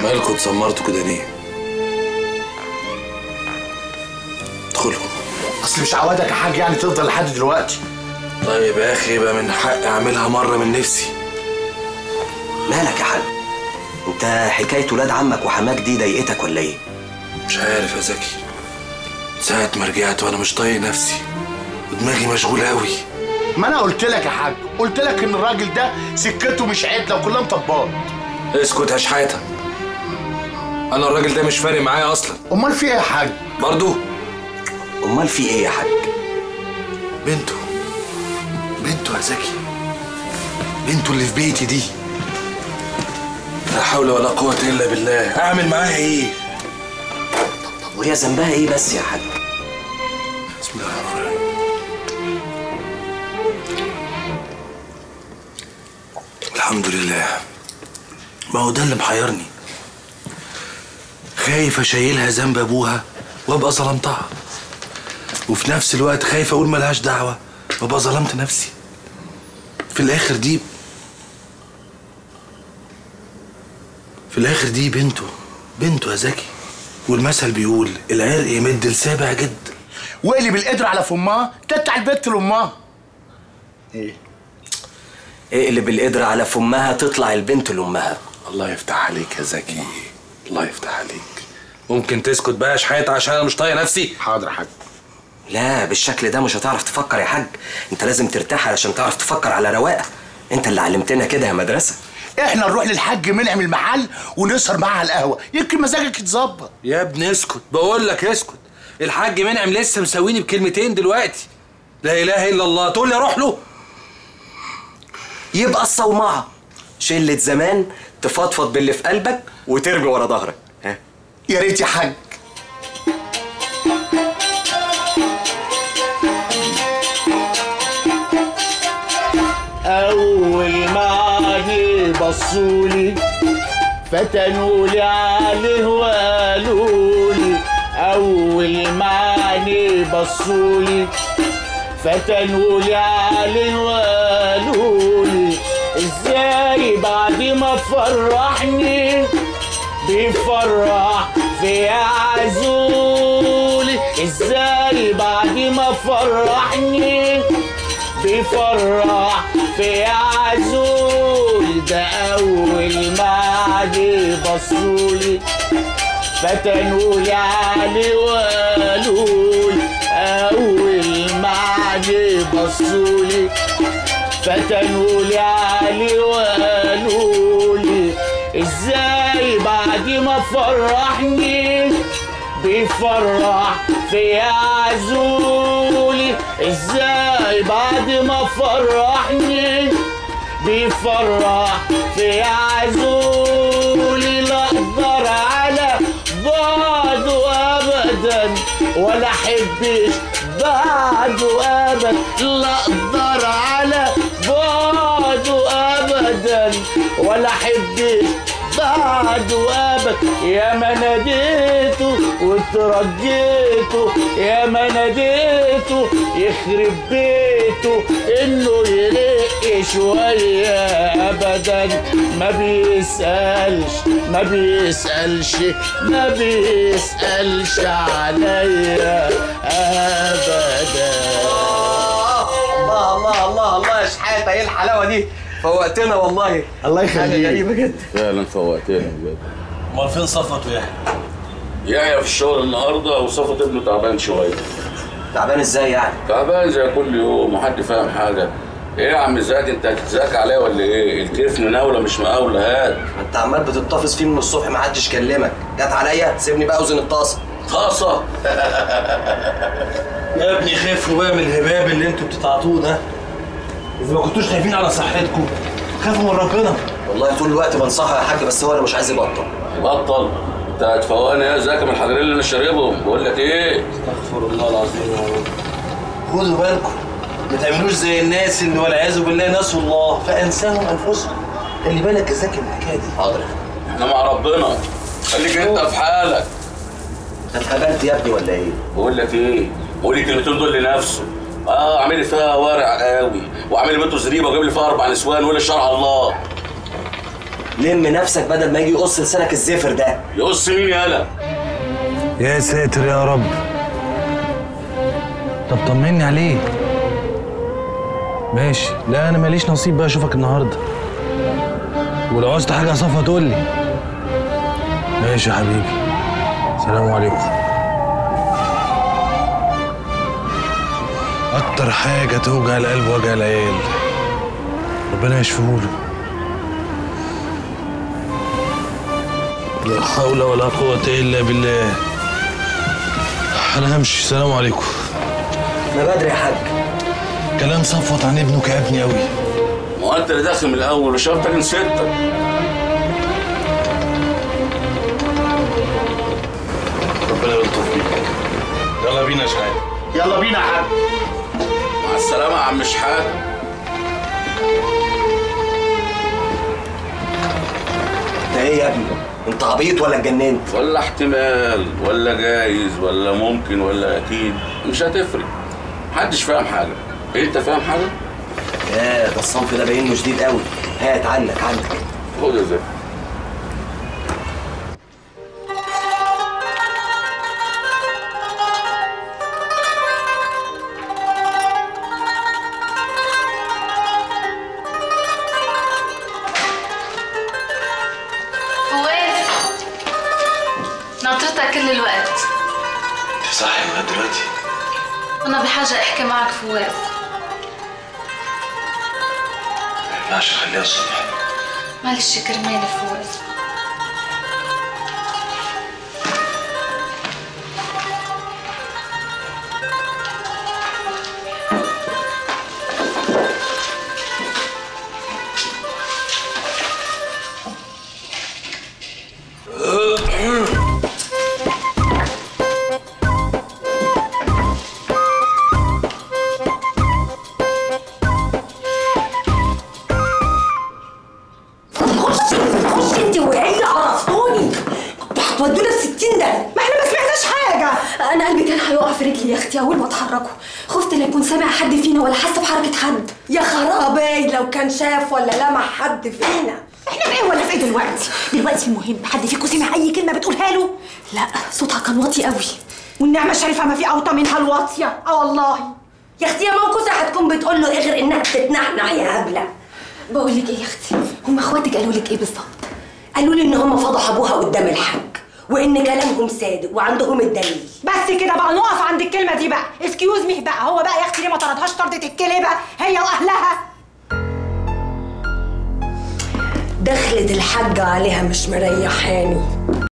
مالكوا اتسمرتوا كده ليه؟ ادخلوا اصل مش عوادك يا حاج يعني تفضل لحد دلوقتي طيب يا اخي يبقى من حقي اعملها مره من نفسي مالك يا حاج انت حكايه ولاد عمك وحماك دي ضايقتك ولا ايه مش عارف يا زكي ساعة ما رجعت وانا مش طايق نفسي ودماغي مشغولة قوي ما انا قلت لك يا حاج قلت لك ان الراجل ده سكته مش عدله وكلها مطبات اسكت يا شحاتة انا الراجل ده مش فارق معايا اصلا امال في ايه يا حاج برضو امال في ايه يا حاج بنته بنته يا زكي بنته اللي في بيتي دي لا حول ولا قوة إلا بالله أعمل معاها إيه؟ طب وهي ذنبها ايه بس يا حاج بسم الله الرحمن الرحيم الحمد لله ما هو ده اللي محيرني خايف اشيلها ذنب ابوها وابقى ظلمتها وفي نفس الوقت خايف اقول ملهاش دعوه وابقى ظلمت نفسي في الاخر دي في الاخر دي بنته بنته يا زكي والمثل بيقول العرق يمد لسابع جد واقلب القدر على فمها تتع البت لامها ايه اقلب القدر على فمها تطلع البنت لامها الله يفتح عليك يا زكي الله يفتح عليك ممكن تسكت بقى يا شحاتة عشان انا مش طايق نفسي حاضر يا حاج لا بالشكل ده مش هتعرف تفكر يا حاج انت لازم ترتاح علشان تعرف تفكر على رواقه انت اللي علمتنا كده يا مدرسه احنا نروح للحاج منعم المحل ونسهر معاه على القهوه يمكن مزاجك يتظبط يا ابني اسكت بقول لك اسكت الحاج منعم لسه مسويني بكلمتين دلوقتي لا اله الا الله تقول لي اروح له يبقى الصومعه شله زمان تفضفض باللي في قلبك وترمي ورا ظهرك ها يا ريت يا حاج أول ما عيني بصولي فتنولي عليه وقالولي أول ما عيني بصولي فتنولي عليه وقالولي ازاي بعد ما فرحني بيفرح في عزولي ازاي بعد ما فرحني بيفرح في عزول ده اول ما عادي بصولي فتنولي علي وقالولي اول ما عادي بصولي فتنولي علي وقالولي ازاي بعد ما فرحني بيفرح في عزولي ازاي بعد ما فرحني بيفرح في عزولي لا اقدر على بعده ابدا ولا احبش بعده ابدا لا اقدر على بعده ابدا ولا احبش بعده ابد يا ما ناديته وترجيته يا ما ناديته يخرب بيته انه يرق شويه ابدا ما بيسالش ما بيسالش ما بيسالش عليا ابدا الله الله الله الله يا شحاته ايه الحلاوه دي فوقتنا والله الله حاجه يخليك غريبه جدا فعلا فوقتنا بجد امال فين صفوت ويحيى؟ يحيى في الشغل النهارده وصفت ابنه تعبان شويه تعبان ازاي يعني تعبان زي كل يوم وحد فاهم حاجه ايه يا عم زاد انت هتتذاكى عليا ولا ايه؟ الكيف مناوله مش مقاوله هات انت عمال بتتصل فيه من الصبح ما حدش كلمك جت عليا سيبني بقى اوزن الطاسه خاصه يا ابني خافوا بقى من الهباب اللي انتوا بتتعاطوه ده اذا ما كنتوش خايفين على صحتكم خافوا من ربنا والله طول الوقت بنصحه يا حاج بس هو اللي مش عايز يبطل بطل انت هتفوقني يا زكي من الحجرين اللي انا شاربهم بقول لك ايه؟ استغفر الله العظيم يا رب خدوا بالكم ما تعملوش زي الناس اللي والعياذ بالله نسوا الله فانساهم انفسهم خلي بالك يا زكي من الحكايه دي حاضر احنا مع ربنا خليك انت في حالك انت اتهبلت يا ابني ولا ايه؟ بقول لك ايه؟ قول الكلمتين دول لنفسه اه اعمل لي فيها ورع قوي واعمل لي بنته زريبه وجيب لي فيها اربع نسوان ولا شرع الله لم نفسك بدل ما يجي يقص لسانك الزفر ده يقص مين يالا يا ساتر يا رب طب طمني عليه ماشي لا انا ماليش نصيب بقى اشوفك النهارده ولو عوزت حاجه يا صفا تقول لي ماشي يا حبيبي سلام عليكم اكتر حاجه توجع القلب وجع العيال ربنا يشفيهوله لا حول ولا قوة إلا بالله أنا همشي سلام عليكم ما بدري يا حاج كلام صفوت عن ابنه كعبني قوي ما هو انت اللي داخل من الاول وشرطك نسيتك ربنا يلطف بيك يلا بينا يا شحات يلا بينا يا حاج مع السلامه يا عم شحات انت ايه يا ابني انت عبيط ولا اتجننت ولا احتمال ولا جايز ولا ممكن ولا اكيد مش هتفرق محدش فاهم حاجه انت فاهم حاجه يا ده الصنف ده باين له شديد قوي هات عنك عنك خد يا زكي فواز ناطرتك كل الوقت صحي لغايه دلوقتي أنا بحاجة أحكي معك فواز ما ينفعش اخليها الصبح معلش كرمالي فواز خشي خشي انت وعيلة عرفتوني كنتوا هتودونا في 60 ده ما احنا ما سمعناش حاجة انا قلبي كان هيقع في رجلي يا اختي اول ما اتحركوا خفت لا يكون سامع حد فينا ولا حس بحركه حد يا خرابي لو كان شاف ولا لمح حد فينا احنا في ايه ولا في ايه دلوقتي دلوقتي المهم حد فيكم سمع اي كلمه بتقولها له لا صوتها كان واطي قوي والنعمة الشريفة ما في أوطى منها الواطية اه والله يا اختي يا موكوسة هتكون بتقول له إيه غير انها بتتنحنح يا هبلة بقول لك ايه يا اختي هم اخواتك قالوا لك ايه بالظبط قالوا لي ان هم فضحوا ابوها قدام الحاج وان كلامهم صادق وعندهم الدليل بس كده بقى نقف عند الكلمه دي بقى اسكيوز مي بقى هو بقى يا اختي ليه ما طردهاش طردة الكلبه هي واهلها دخلت الحاجة عليها مش مريحاني